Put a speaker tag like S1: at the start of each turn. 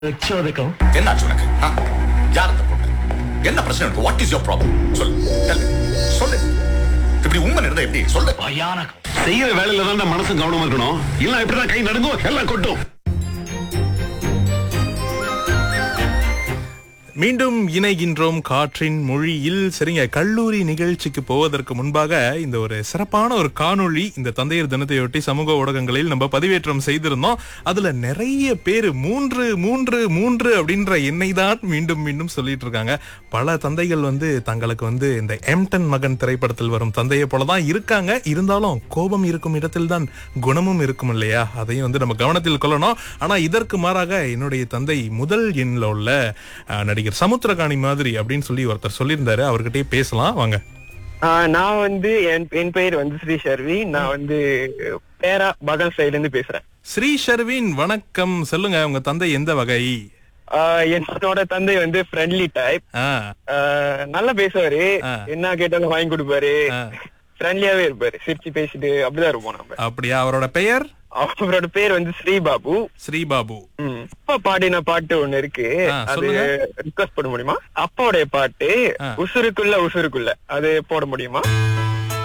S1: சோதகம்
S2: என்னாச்சு உனக்கு ஆ? யார் அந்த பொண்ணு என்ன பிரச்சனை இருக்கு வாட் இஸ் யோர் ப்ராப்ளம் சொல்லு tell me. சொல்லு இப்படி உண்மை இருந்தா எப்படி சொல்லு
S1: பயானகம்
S3: செய்யற வேலையில தான் மனசு கவனமா இருக்கணும் இல்ல இப்படிதான் கை நடுங்கும் எல்லாம் கொட்டும்
S4: மீண்டும் இணைகின்றோம் காற்றின் மொழியில் சரிங்க கல்லூரி நிகழ்ச்சிக்கு போவதற்கு முன்பாக இந்த ஒரு சிறப்பான ஒரு காணொளி இந்த தந்தையர் தினத்தையொட்டி சமூக ஊடகங்களில் நம்ம பதிவேற்றம் செய்திருந்தோம் அதுல நிறைய பேர் மூன்று மூன்று மூன்று அப்படின்ற எண்ணை தான் மீண்டும் மீண்டும் சொல்லிட்டு இருக்காங்க பல தந்தைகள் வந்து தங்களுக்கு வந்து இந்த எம்டன் மகன் திரைப்படத்தில் வரும் தந்தையை போல தான் இருக்காங்க இருந்தாலும் கோபம் இருக்கும் இடத்தில் தான் குணமும் இருக்கும் இல்லையா அதையும் வந்து நம்ம கவனத்தில் கொள்ளணும் ஆனா இதற்கு மாறாக என்னுடைய தந்தை முதல் எண்ணில் உள்ள அஹ், நடிகர் சமுத்திரகாணி மாதிரி அப்படின்னு சொல்லி ஒருத்தர் சொல்லியிருந்தாரு அவர்கிட்டயே பேசலாம் வாங்க
S5: ஆஹ் நான் வந்து என் என் பெயர் வந்து ஸ்ரீ ஷர்வி நான் வந்து பேரா பகல் சைடுல இருந்து பேசுறேன்
S4: ஸ்ரீ ஷர்வின் வணக்கம் சொல்லுங்க உங்க தந்தை எந்த வகை
S5: ஆஹ் என்னோட தந்தை வந்து ஃப்ரெண்ட்லி டைப்
S4: ஆ
S5: நல்லா பேசுவாரு
S4: ஆ.
S5: என்ன கேட்டாலும் வாங்கி கொடுப்பாரு
S4: ஆ.
S5: ஃப்ரெண்ட்லியாவே இருப்பாரு சிரிச்சு பேசிட்டு அப்படிதான் இருப்போம் நம்ம
S4: அப்படியா அவரோட பெயர்
S5: அவரோட பேர் வந்து ஸ்ரீபாபு
S4: ஸ்ரீபாபு
S5: ம். அப்பா பாடின பாட்டு ஒண்ணு இருக்கு
S4: ஆ,
S5: அது
S4: சொல்லுங்க.
S5: ரிக்வஸ்ட் பண்ண முடியுமா அப்பாவுடைய பாட்டு
S4: ஆ.
S5: உசுருக்குள்ள உசுருக்குள்ள அது போட முடியுமா